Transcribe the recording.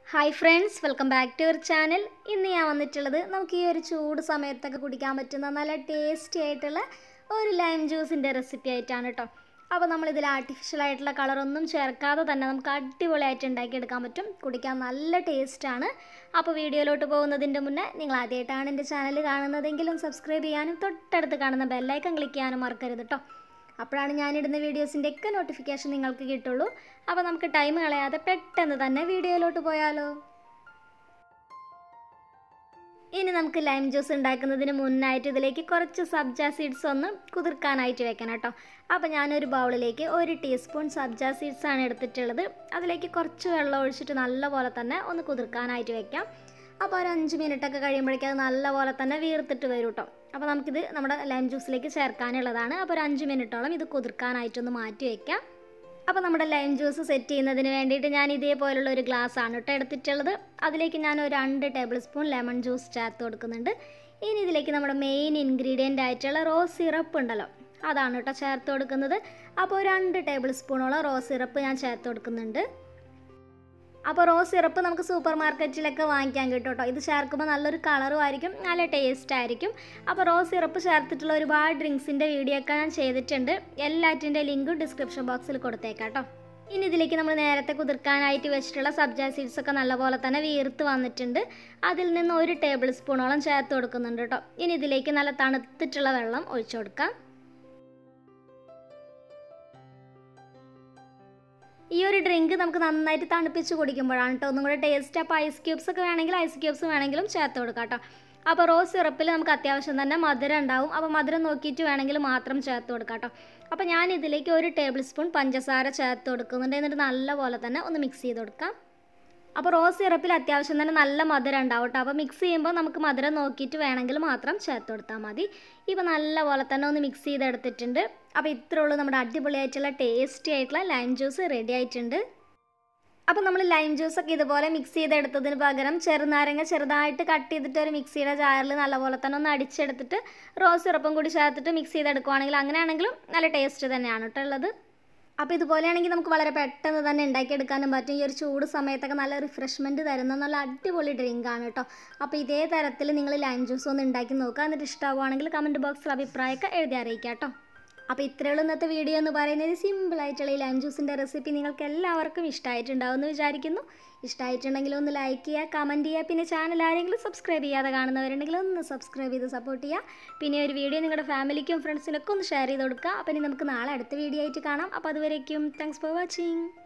hi friends welcome back to your channel ഇന്ന് ഞാൻ വന്നിട്ടുള്ളത് നമുക്ക് ഈ ഒരു ചൂട് സമയത്തൊക്കെ കുടിക്കാൻ പറ്റുന്ന നല്ല ടേസ്റ്റി ആയിട്ടുള്ള ഒരു ലൈം ജ്യൂസിൻ്റെ റെസിപ്പി ആയിട്ടാണ് കേട്ടോ അപ്പോൾ നമ്മളിതിൽ ആർട്ടിഫിഷ്യൽ ആയിട്ടുള്ള കളറൊന്നും ചേർക്കാതെ തന്നെ നമുക്ക് അടിപൊളിയായിട്ട് ഉണ്ടാക്കിയെടുക്കാൻ പറ്റും കുടിക്കാൻ നല്ല ടേസ്റ്റാണ് അപ്പോൾ വീഡിയോയിലോട്ട് പോകുന്നതിൻ്റെ മുന്നേ നിങ്ങൾ ആദ്യമായിട്ടാണ് എൻ്റെ ചാനൽ കാണുന്നതെങ്കിലും സബ്സ്ക്രൈബ് ചെയ്യാനും തൊട്ടടുത്ത് കാണുന്ന ബെല്ലൈക്കൺ ക്ലിക്ക് ചെയ്യാനും മറക്കരുത് കേട്ടോ അപ്പോഴാണ് ഞാനിടുന്ന വീഡിയോസിൻ്റെ ഒക്കെ നോട്ടിഫിക്കേഷൻ നിങ്ങൾക്ക് കിട്ടുള്ളൂ അപ്പോൾ നമുക്ക് ടൈം കളയാതെ പെട്ടെന്ന് തന്നെ വീഡിയോയിലോട്ട് പോയാലോ ഇനി നമുക്ക് ലൈം ജ്യൂസ് ഉണ്ടാക്കുന്നതിന് മുന്നായിട്ട് ഇതിലേക്ക് കുറച്ച് സബ്ജ സീഡ്സ് ഒന്ന് കുതിർക്കാനായിട്ട് വെക്കണം കേട്ടോ അപ്പോൾ ഞാനൊരു ബൗളിലേക്ക് ഒരു ടീസ്പൂൺ സബ്ജ സീഡ്സ് ആണ് എടുത്തിട്ടുള്ളത് അതിലേക്ക് കുറച്ച് വെള്ളം ഒഴിച്ചിട്ട് നല്ലപോലെ തന്നെ ഒന്ന് കുതിർക്കാനായിട്ട് വെക്കാം അപ്പോൾ ഒരു അഞ്ച് മിനിറ്റൊക്കെ കഴിയുമ്പോഴേക്കും അത് നല്ലപോലെ തന്നെ വീർത്തിട്ട് വരും കേട്ടോ അപ്പോൾ നമുക്കിത് നമ്മുടെ ലൈം ജ്യൂസിലേക്ക് ചേർക്കാനുള്ളതാണ് അപ്പോൾ ഒരു അഞ്ച് മിനിറ്റോളം ഇത് കുതിർക്കാനായിട്ടൊന്ന് മാറ്റി വയ്ക്കാം അപ്പോൾ നമ്മുടെ ലൈം ജ്യൂസ് സെറ്റ് ചെയ്യുന്നതിന് വേണ്ടിയിട്ട് ഞാൻ ഇതേപോലുള്ള ഒരു ഗ്ലാസ് ആണ് കേട്ടോ എടുത്തിട്ടുള്ളത് അതിലേക്ക് ഞാൻ ഒരു രണ്ട് ടേബിൾ സ്പൂൺ ലെമൺ ജ്യൂസ് ചേർത്ത് കൊടുക്കുന്നുണ്ട് ഇനി ഇതിലേക്ക് നമ്മുടെ മെയിൻ ഇൻഗ്രീഡിയൻ്റ് ആയിട്ടുള്ള റോസ് സിറപ്പ് ഉണ്ടല്ലോ അതാണ് കേട്ടോ ചേർത്ത് കൊടുക്കുന്നത് അപ്പോൾ രണ്ട് ടേബിൾ സ്പൂണോളം റോസ് സിറപ്പ് ഞാൻ ചേർത്ത് കൊടുക്കുന്നുണ്ട് അപ്പോൾ റോസ് സിറപ്പ് നമുക്ക് സൂപ്പർ മാർക്കറ്റിലൊക്കെ വാങ്ങിക്കാൻ കിട്ടും കേട്ടോ ഇത് ചേർക്കുമ്പോൾ നല്ലൊരു കളറും ആയിരിക്കും നല്ല ടേസ്റ്റ് ആയിരിക്കും അപ്പോൾ റോസ് സിറപ്പ് ചേർത്തിട്ടുള്ള ഒരുപാട് ഡ്രിങ്ക്സിൻ്റെ വീഡിയോ ഒക്കെ ഞാൻ ചെയ്തിട്ടുണ്ട് എല്ലാറ്റിൻ്റെ ലിങ്ക് ഡിസ്ക്രിപ്ഷൻ ബോക്സിൽ കൊടുത്തേക്കാം കേട്ടോ ഇനി ഇതിലേക്ക് നമ്മൾ നേരത്തെ കുതിർക്കാനായിട്ട് വെച്ചിട്ടുള്ള സബ്ജ സീഡ്സ് ഒക്കെ നല്ലപോലെ തന്നെ വീർത്ത് വന്നിട്ടുണ്ട് അതിൽ നിന്ന് ഒരു ടേബിൾ സ്പൂണോളം ചേർത്ത് കൊടുക്കുന്നുണ്ട് കേട്ടോ ഇനി ഇതിലേക്ക് നല്ല തണുത്തിട്ടുള്ള വെള്ളം ഒഴിച്ചു കൊടുക്കാം ഈ ഒരു ഡ്രിങ്ക് നമുക്ക് നന്നായിട്ട് തണുപ്പിച്ച് കുടിക്കുമ്പോഴാണ് കേട്ടോ ഒന്നും കൂടെ ടേസ്റ്റ് അപ്പോൾ ഐസ് ക്യൂബ്സ് ഒക്കെ വേണമെങ്കിൽ ഐസ് ക്യൂബ്സ് വേണമെങ്കിലും ചേർത്ത് കൊടുക്കാം കേട്ടോ അപ്പോൾ റോസ് സിറപ്പിൽ നമുക്ക് അത്യാവശ്യം തന്നെ മധുരം ഉണ്ടാവും അപ്പോൾ മധുരം നോക്കിയിട്ട് വേണമെങ്കിൽ മാത്രം ചേർത്ത് കൊടുക്കാം കേട്ടോ അപ്പോൾ ഞാൻ ഇതിലേക്ക് ഒരു ടേബിൾ സ്പൂൺ പഞ്ചസാര ചേർത്ത് കൊടുക്കുന്നുണ്ട് എന്നിട്ട് നല്ലപോലെ തന്നെ ഒന്ന് മിക്സ് ചെയ്ത് കൊടുക്കാം അപ്പോൾ റോസ് സിറപ്പിൽ അത്യാവശ്യം തന്നെ നല്ല മധുരം ഉണ്ടാവും കേട്ടോ അപ്പോൾ മിക്സ് ചെയ്യുമ്പോൾ നമുക്ക് മധുരം നോക്കിയിട്ട് വേണമെങ്കിൽ മാത്രം ചേർത്ത് കൊടുത്താൽ മതി ഇപ്പോൾ നല്ലപോലെ തന്നെ ഒന്ന് മിക്സ് ചെയ്തെടുത്തിട്ടുണ്ട് അപ്പോൾ ഇത്രേ ഉള്ളൂ നമ്മുടെ അടിപൊളിയായിട്ടുള്ള ടേസ്റ്റി ആയിട്ടുള്ള ലൈം ജ്യൂസ് റെഡി ആയിട്ടുണ്ട് അപ്പോൾ നമ്മൾ ലൈം ജ്യൂസൊക്കെ ഇതുപോലെ മിക്സ് ചെയ്തെടുത്തതിന് പകരം ചെറുനാരങ്ങ ചെറുതായിട്ട് കട്ട് ചെയ്തിട്ട് ഒരു മിക്സിയുടെ ജാറിൽ നല്ലപോലെ തന്നെ ഒന്ന് അടിച്ചെടുത്തിട്ട് റോസ് സിറപ്പും കൂടി ചേർത്തിട്ട് മിക്സ് ചെയ്തെടുക്കുവാണെങ്കിൽ അങ്ങനെയാണെങ്കിലും നല്ല ടേസ്റ്റ് തന്നെയാണ് കേട്ടോ ഉള്ളത് അപ്പോൾ ഇതുപോലെയാണെങ്കിൽ നമുക്ക് വളരെ പെട്ടെന്ന് തന്നെ ഉണ്ടാക്കിയെടുക്കാനും പറ്റും ഈ ഒരു ചൂട് സമയത്തൊക്കെ നല്ല റിഫ്രഷ്മെൻറ്റ് തരുന്ന നല്ല അടിപൊളി ഡ്രിങ്ക് ആണ് കേട്ടോ അപ്പോൾ ഇതേ തരത്തിൽ നിങ്ങൾ ലൈം ജ്യൂസ് ഒന്ന് ഉണ്ടാക്കി നോക്കുക എന്നിട്ട് ഇഷ്ടമാവുകയാണെങ്കിൽ കമൻറ്റ് ബോക്സിൽ അഭിപ്രായമൊക്കെ എഴുതി അറിയിക്കാം കേട്ടോ അപ്പോൾ ഇത്രയുള്ള ഇന്നത്തെ വീഡിയോ എന്ന് പറയുന്നത് സിമ്പിളായിട്ടുള്ള ഈ ലൈം ജ്യൂസിൻ്റെ റെസിപ്പി നിങ്ങൾക്ക് എല്ലാവർക്കും ഇഷ്ടമായിട്ടുണ്ടാവും എന്ന് വിചാരിക്കുന്നു ഇഷ്ടമായിട്ടുണ്ടെങ്കിൽ ഒന്ന് ലൈക്ക് ചെയ്യുക കമൻറ്റ് ചെയ്യുക പിന്നെ ചാനൽ ആരെങ്കിലും സബ്സ്ക്രൈബ് ചെയ്യാതെ കാണുന്നവരുണ്ടെങ്കിൽ ഒന്ന് സബ്സ്ക്രൈബ് ചെയ്ത് സപ്പോർട്ട് ചെയ്യുക പിന്നെ ഒരു വീഡിയോ നിങ്ങളുടെ ഫാമിലിക്കും ഫ്രണ്ട്സിനൊക്കെ ഒന്ന് ഷെയർ ചെയ്ത് കൊടുക്കുക അപ്പോൾ ഇനി നമുക്ക് നാളെ അടുത്ത വീഡിയോ ആയിട്ട് കാണാം അപ്പോൾ അതുവരേക്കും താങ്ക്സ് ഫോർ വാച്ചിങ്